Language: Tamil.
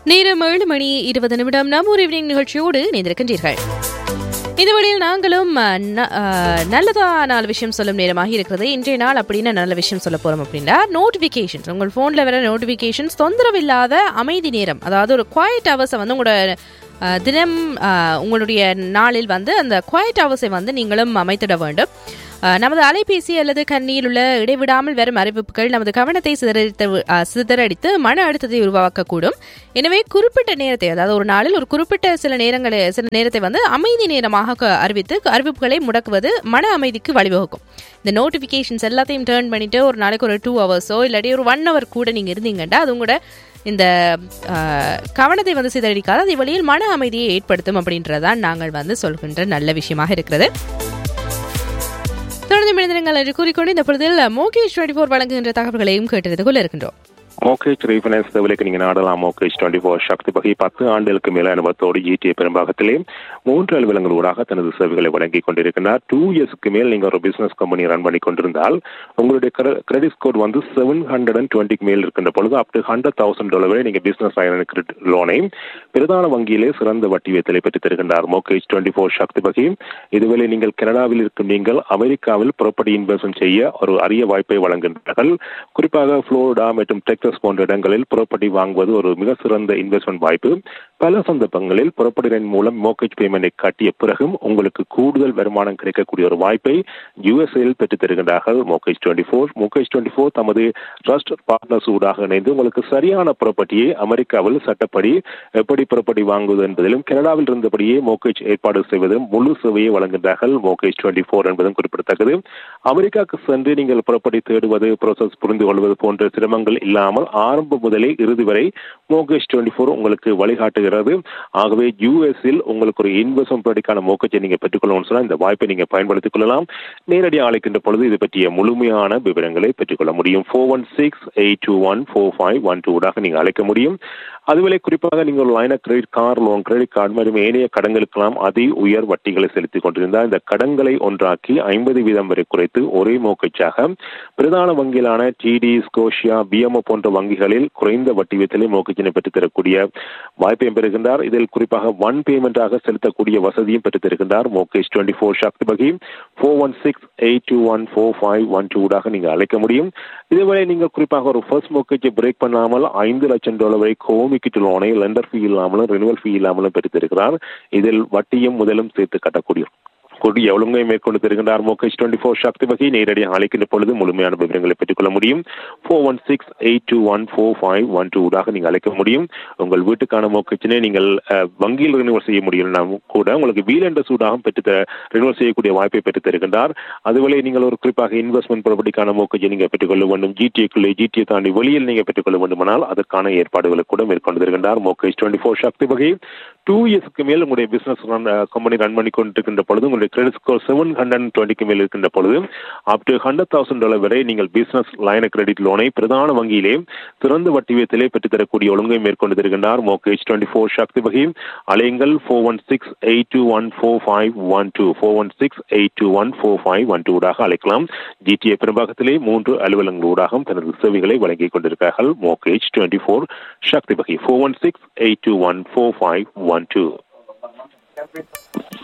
நேரம் ஏழு மணி இருபது நிமிடம் நம்ம ஒரு ஈவினிங் நிகழ்ச்சியோடு இணைந்திருக்கின்றீர்கள் இந்த வழியில் நாங்களும் அஹ், ந- அஹ், நல்லதா நாலு விஷயம் சொல்லும் நேரமாக இருக்கிறது இன்றைய நாள் அப்படின்னு நல்ல விஷயம் சொல்ல போறோம் அப்படின்னா நோட்டிஃபிகேஷன்ஸ் உங்கள் ஃபோனில் வர நோட்டிஃபிகேஷன்ஸ் தொந்தரவு இல்லாத அமைதி நேரம் அதாவது ஒரு குவாய்ட் ஹவர்ஸை வந்து உங்களோட அஹ், தினம் அஹ், உங்களுடைய நாளில் வந்து அந்த குவாய்ட் ஹவர்ஸை வந்து நீங்களும் அமைத்திட வேண்டும் அஹ், நமது அலைபேசி அல்லது கண்ணியில் உள்ள இடைவிடாமல் வரும் அறிவிப்புகள் நமது கவனத்தை சிதறடித்து அஹ், சிதறடித்து மன அழுத்தத்தை உருவாக்கக்கூடும் எனவே குறிப்பிட்ட நேரத்தை அதாவது ஒரு நாளில் ஒரு குறிப்பிட்ட சில நேரங்களை சில நேரத்தை வந்து அமைதி நேரமாக க- அறிவித்து அறிவிப்புகளை முடக்குவது மன அமைதிக்கு வழிவகுக்கும் இந்த நோட்டிஃபிகேஷன்ஸ் எல்லாத்தையும் டேர்ன் பண்ணிட்டு ஒரு நாளைக்கு ஒரு டூ ஹவர்ஸோ இல்லாட்டி ஒரு ஒன் ஹவர் கூட நீங்கள் இருந்தீங்கன்னா அது உங்களோட இந்த அஹ், கவனத்தை வந்து சிதறடிக்காது அது வழியில் மன அமைதியை ஏற்படுத்தும் அப்படின்றதான் நாங்கள் வந்து சொல்கின்ற நல்ல விஷயமாக இருக்கிறது தொடர்ந்து மனிதனங்கள் என்று கூறிக்கொண்டு இந்த பொழுதில் மோகேஷ் டுவெண்ட்டி ஃபோர் வழங்குகின்ற தகவல்களையும் கேட்டது கொள்ள இருக்கின்றோம் மோகேஜ் ரீஃபைனான்ஸ் சேவைக்கு நீங்க நாடலாம் mortgage twenty four Sakthi Bagai பத்து ஆண்டுகளுக்கு மேல அனுபவத்தோடு ஜிடிஏ பெரும்பாகத்திலே மூன்று அலுவலங்களூடாக தனது சேவைகளை வழங்கி கொண்டிருக்கிறார் டூ இயர்ஸ்க்கு மேல் நீங்க ஒரு பிசினஸ் கம்பெனி ரன் பண்ணி கொண்டிருந்தால் உங்களுடைய கிரெடிட் ஸ்கோர் வந்து செவன் ஹண்ட்ரட் அண்ட் டுவெண்ட்டிக்கு மேல் இருக்கின்ற பொழுது up to hundred thousand dollar வரை நீங்க பிசினஸ் கிரெடிட் லோனை பிரதான வங்கியிலே சிறந்த வட்டி வீதத்தை பெற்று தருகின்றார் மோகேஜ் டுவெண்ட்டி ஃபோர் சக்தி பகை இதுவரை நீங்கள் கனடாவில் இருக்கும் நீங்கள் அமெரிக்காவில் ப்ராப்பர்ட்டி இன்வெஸ்ட்மெண்ட் செய்ய ஒரு அரிய வாய்ப்பை வழங்குகின்றார்கள் குறிப்பாக புளோரிடா மற்றும் டெக்சஸ் போன்ற இடங்களில் ப்ராப்பர்ட்டி வாங்குவது ஒரு மிக சிறந்த இன்வெஸ்ட்மெண்ட் வாய்ப்பு பல சந்தர்ப்பங்களில் ப்ராப்பர்ட்டி ரெண்ட் மூலம் மோக்கேஜ் பேமெண்டை காட்டிய பிறகும் உங்களுக்கு கூடுதல் வருமானம் கிடைக்கக்கூடிய ஒரு வாய்ப்பை யூஎஸ்ஏயில் பெற்றுத் தருகின்றார்கள் mortgage twenty four mortgage twenty four தமது ட்ரஸ்ட் பார்ட்னர்ஸ் ஊடாக இணைந்து உங்களுக்கு சரியான ப்ராப்பர்ட்டியை அமெரிக்காவில் சட்டப்படி எப்படி ப்ராப்பர்ட்டி வாங்குவது என்பதிலும் கனடாவில் இருந்தபடியே மோக்கேஜ் ஏற்பாடு செய்வதும் முழு சேவையை வழங்குகின்றார்கள் மோக்கேஜ் டுவெண்ட்டி ஃபோர் என்பதும் குறிப்பிடத்தக்கது அமெரிக்காவுக்கு சென்று நீங்கள் புறப்படி தேடுவது ப்ரோசஸ் புரிந்து கொள்வது போன்ற சிரமங்கள் இல்லாமல் ஆரம்பம் முதலே இறுதி வரை மோகேஜ் டுவெண்ட்டி ஃபோர் உங்களுக்கு வழிகாட்டுகிறது ஆகவே யூஎஸ்இல் உங்களுக்கு ஒரு இன்வெஸ்ட்மெண்ட் ப்ராடக்டான மோகேஜை நீங்க பெற்றுக்கொள்ளணும்னு சொன்னால் இந்த வாய்ப்பை நீங்க பயன்படுத்திக் கொள்ளலாம் நேரடியாக அழைக்கின்ற பொழுது இது பற்றிய முழுமையான விவரங்களை பெற்றுக்கொள்ள முடியும் four one six eight two one four five one டூடாக நீங்க அழைக்க முடியும் அதுவேளை குறிப்பாக நீங்கள் ஒரு line credit car loan credit card மற்றும் ஏனைய கடன்களுக்கெல்லாம் அதி உயர் வட்டிகளை செலுத்திக் கொண்டிருந்தால் இந்த கடன்களை ஒன்றாக்கி ஐம்பது வீதம் வரை குறைத்து ஒரே மோக்கச்சாக பிரதான வங்கிகளான டிடி ஸ்கோஷியா பிஎம்ஓ போன்ற வங்கிகளில் குறைந்த வட்டி வீதத்திலே மோக்கச்சினை பெற்றுத் தரக்கூடிய வாய்ப்பையும் பெறுகின்றார் இதில் குறிப்பாக ஒன் பேமெண்டாக செலுத்தக்கூடிய வசதியும் பெற்றுத் தருகின்றார் mortgage twenty four Sakthi Bagai four one six eight two one four five one டூடாக நீங்கள் அழைக்க முடியும் இதுவரை நீங்கள் குறிப்பாக ஒரு ஃபர்ஸ்ட் மோக்கேஜை பிரேக் பண்ணாமல் ஐந்து லட்சம் டாலர் வரை கோமிக்கிட்டு லோனை லெண்டர் ஃபீ இல்லாமலும் ரினுவல் ஃபீ இல்லாமலும் பெற்றுத்திருக்கிறார் இதில் வட்டியும் முதலும் சேர்த்து கட்டக்கூடிய கொடிய ஒழுங்கை மேற்கொண்டு தருகின்றார் மோகேஷ் டுவெண்ட்டி ஃபோர் சக்தி வகை நேரடியாக அழைக்கின்ற பொழுது முழுமையான விவரங்களை பெற்றுக்கொள்ள முடியும் four one six eight two one four five one டூடாக நீங்கள் அழைக்க முடியும் உங்கள் வீட்டுக்கான மோக்கச்சினை நீங்கள் அஹ், வங்கியில் ரினுவல் செய்ய முடியலனா கூட உங்களுக்கு வீல் என்ற சூடாக பெற்று ரினுவல் செய்யக்கூடிய வாய்ப்பை பெற்றுத் தருகின்றார் அதுவரை நீங்கள் ஒரு குறிப்பாக இன்வெஸ்ட்மெண்ட் ப்ராப்பர்ட்டிக்கான மோக்கஜை நீங்கள் பெற்றுக்கொள்ள வேண்டும் ஜிடிஏக்குள்ளே ஜிடிஏ தாண்டி வெளியில் நீங்கள் பெற்றுக்கொள்ள வேண்டுமானால் அதற்கான ஏற்பாடுகளை கூட மேற்கொண்டு தருகின்றார் மோகேஷ் டுவெண்ட்டி ஃபோர் சக்தி வகை டூ இயர்ஸ்க்கு மேல் உங்களுடைய பிசினஸ் ரன் கம்பெனி ரன் பண்ணி கொண்டிருக்கின்ற பொழுது உங்களுடைய கிரெடிட் ஸ்கோர் செவன் ஹண்ட்ரட் டுவெண்ட்டிக்கு மேல் இருக்கின்ற பொழுது up to hundred thousand dollar வரை நீங்கள் பிசினஸ் லைன கிரெடிட் லோனை பிரதான வங்கியிலே சிறந்த வட்டி வீதத்திலே பெற்றுத் தரக்கூடிய ஒழுங்கை மேற்கொண்டு தருகின்றார் mortgage twenty four Sakthi Bagai அலையுங்கள் four one six eight two one four five one two four one six eight two one four five one டூடாக அழைக்கலாம் ஜிடிஏ பெரும்பாகத்திலே மூன்று அலுவலங்களூடாக தனது சேவைகளை வழங்கிக் கொண்டிருக்கிறார்கள் mortgage twenty four Sakthi Bagai four one six eight two one four five one two